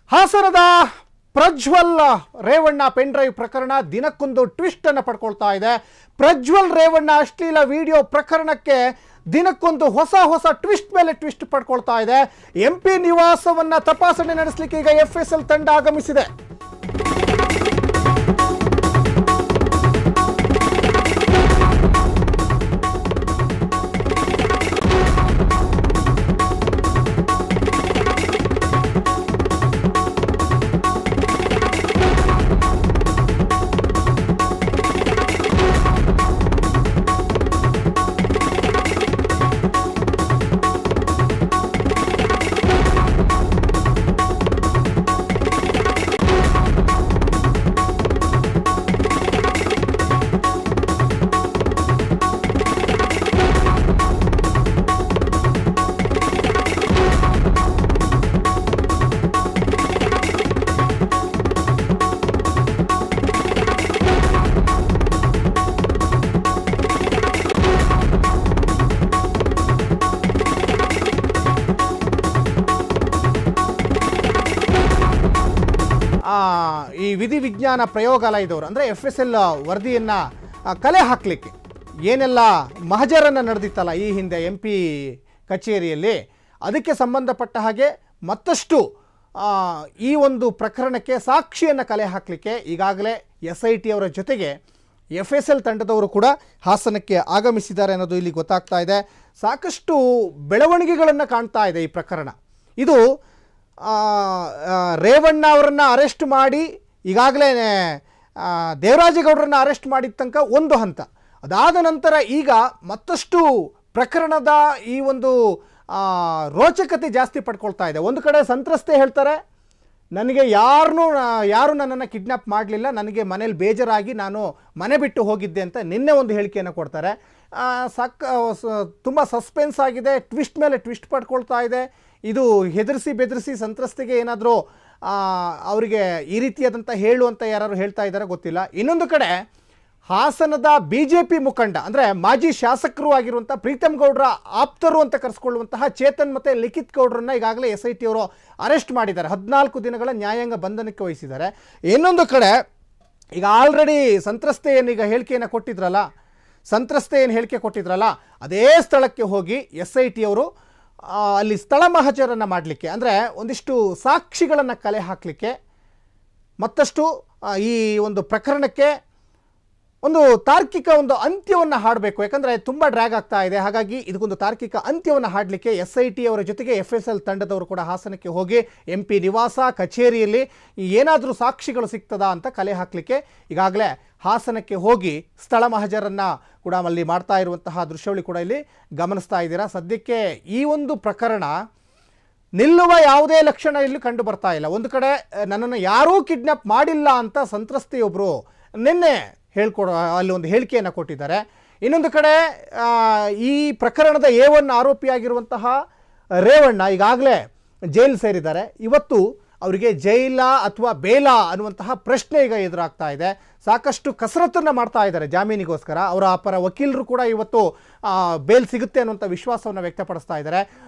ಹಾಸನದ Prajwal Revanna pen drive ಪ್ರಕರಣ ದಿನಕ್ಕೊಂದು ಟ್ವಿಸ್ಟ್ ಅನ್ನು ಪಡ್ಕೊಳ್ತಾ ಇದೆ ಪ್ರಜ್ವಲ್ ರೇವಣ್ಣ ಅಶ್ಲೀಲ ವಿಡಿಯೋ ಪ್ರಕರಣಕ್ಕೆ ದಿನಕ್ಕೊಂದು ಹೊಸ ಹೊಸ ಟ್ವಿಸ್ಟ್ ಮೇಲೆ ಟ್ವಿಸ್ಟ್ ಪಡ್ಕೊಳ್ತಾ ಇದೆ ಎಂ ಪಿ ನಿವಾಸವನ್ನ ತಪಾಸಣೆ ನಡೆಸಲಿಕ್ಕೆ ಈಗ ಎಫ್ ಎಸ್ ಎಲ್ ತಂಡ ಆಗಮಿಸಿದೆ ಆ, ಈ ವಿಧಿ ವಿಜ್ಞಾನ ಪ್ರಯೋಗಾಲಯದವರು ಅಂದರೆ ಎಫ್ ಎಸ್ ಎಲ್ ವರದಿಯನ್ನು ಕಲೆ ಹಾಕಲಿಕ್ಕೆ ಏನೆಲ್ಲ ಮಹಜರನ್ನು ನಡೆದಿತ್ತಲ್ಲ ಈ ಹಿಂದೆ ಎಂ ಪಿ ಕಚೇರಿಯಲ್ಲಿ ಅದಕ್ಕೆ ಸಂಬಂಧಪಟ್ಟ ಹಾಗೆ ಮತ್ತಷ್ಟು ಆ, ಈ ಒಂದು ಪ್ರಕರಣಕ್ಕೆ ಸಾಕ್ಷಿಯನ್ನು ಕಲೆ ಹಾಕಲಿಕ್ಕೆ ಈಗಾಗಲೇ ಎಸ್ ಐ ಟಿ ಅವರ ಜೊತೆಗೆ ಎಫ್ ಎಸ್ ಎಲ್ ತಂಡದವರು ಕೂಡ ಹಾಸನಕ್ಕೆ ಆಗಮಿಸಿದ್ದಾರೆ ಅನ್ನೋದು ಇಲ್ಲಿ ಗೊತ್ತಾಗ್ತಾ ಇದೆ ಸಾಕಷ್ಟು ಬೆಳವಣಿಗೆಗಳನ್ನು ಕಾಣ್ತಾ ಇದೆ ಈ ಪ್ರಕರಣ ಇದು ಆ, ಆ, ರೇವಣ್ಣ ಅವರನ್ನು ಅರೆಸ್ಟ್ ಮಾಡಿ ಈಗಾಗಲೇ ದೇವರಾಜೇಗೌಡರನ್ನ ಅರೆಸ್ಟ್ ಮಾಡಿದ ತನಕ ಒಂದು ಹಂತ ಅದಾದ ನಂತರ ಈಗ ಮತ್ತಷ್ಟು ಪ್ರಕರಣದ ಈ ಒಂದು ಆ, ರೋಚಕತೆ ಜಾಸ್ತಿ ಪಡ್ಕೊಳ್ತಾ ಇದೆ ಒಂದು ಕಡೆ ಸಂತ್ರಸ್ತೆ ಹೇಳ್ತಾರೆ ನನಗೆ ಯಾರನ್ನೂ ಯಾರು ನನ್ನನ್ನು ಕಿಡ್ನಾಪ್ ಮಾಡಲಿಲ್ಲ ನನಗೆ ಮನೇಲಿ ಬೇಜಾರಾಗಿ ನಾನು ಮನೆ ಬಿಟ್ಟು ಹೋಗಿದ್ದೆ ಅಂತ ನಿನ್ನೆ ಒಂದು ಹೇಳಿಕೆಯನ್ನು ಕೊಡ್ತಾರೆ ಆ, ಸಕ್ ತುಂಬ ಸಸ್ಪೆನ್ಸ್ ಆಗಿದೆ ಟ್ವಿಸ್ಟ್ ಮೇಲೆ ಟ್ವಿಸ್ಟ್ ಪಡ್ಕೊಳ್ತಾ ಇದೆ ಇದು ಹೆದರಿಸಿ ಬೆದರಿಸಿ ಸಂತ್ರಸ್ತೆಗೆ ಏನಾದರೂ ಅವರಿಗೆ ಈ ರೀತಿಯಾದಂಥ ಹೇಳು ಅಂತ ಯಾರು ಹೇಳ್ತಾ ಇದ್ದಾರೆ ಗೊತ್ತಿಲ್ಲ ಇನ್ನೊಂದು ಕಡೆ ಹಾಸನದ ಬಿ ಜೆ ಪಿ ಮುಖಂಡ ಅಂದರೆ ಮಾಜಿ ಶಾಸಕರು ಆಗಿರುವಂಥ ಪ್ರೀತಮ್ ಗೌಡ್ರ ಆಪ್ತರು ಅಂತ ಕರೆಸ್ಕೊಳ್ಳುವಂತಹ ಚೇತನ್ ಮತ್ತು ಲಿಖಿತ್ ಗೌಡ್ರನ್ನ ಈಗಾಗಲೇ ಎಸ್ ಐ ಟಿ ಅವರು ಅರೆಸ್ಟ್ ಮಾಡಿದ್ದಾರೆ ಹದಿನಾಲ್ಕು ದಿನಗಳ ನ್ಯಾಯಾಂಗ ಬಂಧನಕ್ಕೆ ವಹಿಸಿದ್ದಾರೆ ಇನ್ನೊಂದು ಕಡೆ ಈಗ ಆಲ್ರೆಡಿ ಸಂತ್ರಸ್ತೆ ಏನೀಗ ಹೇಳಿಕೆಯನ್ನು ಕೊಟ್ಟಿದ್ರಲ್ಲ ಸಂತ್ರಸ್ತೆ ಏನು ಹೇಳಿಕೆ ಕೊಟ್ಟಿದ್ರಲ್ಲ ಅದೇ ಸ್ಥಳಕ್ಕೆ ಹೋಗಿ ಎಸ್ ಐ ಟಿ ಅವರು ಆ, ಅಲ್ಲಿ ಸ್ಥಳ ಮಹಜರನ್ನು ಮಾಡಲಿಕ್ಕೆ ಅಂದರೆ ಒಂದಿಷ್ಟು ಸಾಕ್ಷಿಗಳನ್ನು ಕಲೆ ಹಾಕಲಿಕ್ಕೆ ಮತ್ತಷ್ಟು ಆ, ಈ ಒಂದು ಪ್ರಕರಣಕ್ಕೆ ಒಂದು ತಾರ್ಕಿಕ ಒಂದು ಅಂತ್ಯವನ್ನು ಹಾಡಬೇಕು ಯಾಕಂದರೆ ತುಂಬ ಡ್ರ್ಯಾಗ್ ಆಗ್ತಾ ಇದೆ ಹಾಗಾಗಿ ಇದಕ್ಕೊಂದು ತಾರ್ಕಿಕ ಅಂತ್ಯವನ್ನು ಹಾಡಲಿಕ್ಕೆ ಎಸ್ ಐ ಟಿ ಅವರ ಜೊತೆಗೆ ಎಫ್ ಎಸ್ ಎಲ್ ತಂಡದವರು ಕೂಡ ಹಾಸನಕ್ಕೆ ಹೋಗಿ ಎಂ ಪಿ ನಿವಾಸ ಕಚೇರಿಯಲ್ಲಿ ಏನಾದರೂ ಸಾಕ್ಷಿಗಳು ಸಿಗ್ತದಾ ಅಂತ ಕಲೆ ಹಾಕಲಿಕ್ಕೆ ಈಗಾಗಲೇ ಹಾಸನಕ್ಕೆ ಹೋಗಿ ಸ್ಥಳ ಮಹಜರನ್ನು ಕೂಡ ಅಲ್ಲಿ ಮಾಡ್ತಾ ಇರುವಂತಹ ದೃಶ್ಯಾವಳಿ ಕೂಡ ಇಲ್ಲಿ ಗಮನಿಸ್ತಾ ಇದ್ದೀರಾ ಸದ್ಯಕ್ಕೆ ಈ ಒಂದು ಪ್ರಕರಣ ನಿಲ್ಲುವ ಯಾವುದೇ ಲಕ್ಷಣ ಇಲ್ಲಿ ಕಂಡು ಬರ್ತಾ ಇಲ್ಲ ಒಂದು ಕಡೆ ಅಹ್, ನನ್ನನ್ನು ಯಾರೂ ಕಿಡ್ನಾಪ್ ಮಾಡಿಲ್ಲ ಅಂತ ಸಂತ್ರಸ್ತೆಯೊಬ್ಬರು ನಿನ್ನೆ ಹೇಳ್ಕೊಡೋ ಅಲ್ಲಿ ಒಂದು ಹೇಳಿಕೆಯನ್ನು ಕೊಟ್ಟಿದ್ದಾರೆ ಇನ್ನೊಂದು ಕಡೆ ಆ, ಈ ಪ್ರಕರಣದ ಎ ಒನ್ ಆರೋಪಿಯಾಗಿರುವಂತಹ ರೇವಣ್ಣ ಈಗಾಗಲೇ ಜೈಲು ಸೇರಿದ್ದಾರೆ ಇವತ್ತು ಅವರಿಗೆ ಜೈಲ ಅಥವಾ ಬೇಲ ಅನ್ನುವಂತಹ ಪ್ರಶ್ನೆ ಈಗ ಎದುರಾಗ್ತಾ ಇದೆ ಸಾಕಷ್ಟು ಕಸರತ್ತನ್ನು ಮಾಡ್ತಾ ಇದ್ದಾರೆ ಜಾಮೀನಿಗೋಸ್ಕರ ಅವರ ಪರ ವಕೀಲರು ಕೂಡ ಇವತ್ತು ಆ, ಬೇಲ್ ಸಿಗುತ್ತೆ ಅನ್ನುವಂಥ ವಿಶ್ವಾಸವನ್ನು ವ್ಯಕ್ತಪಡಿಸ್ತಾ ಇದ್ದಾರೆ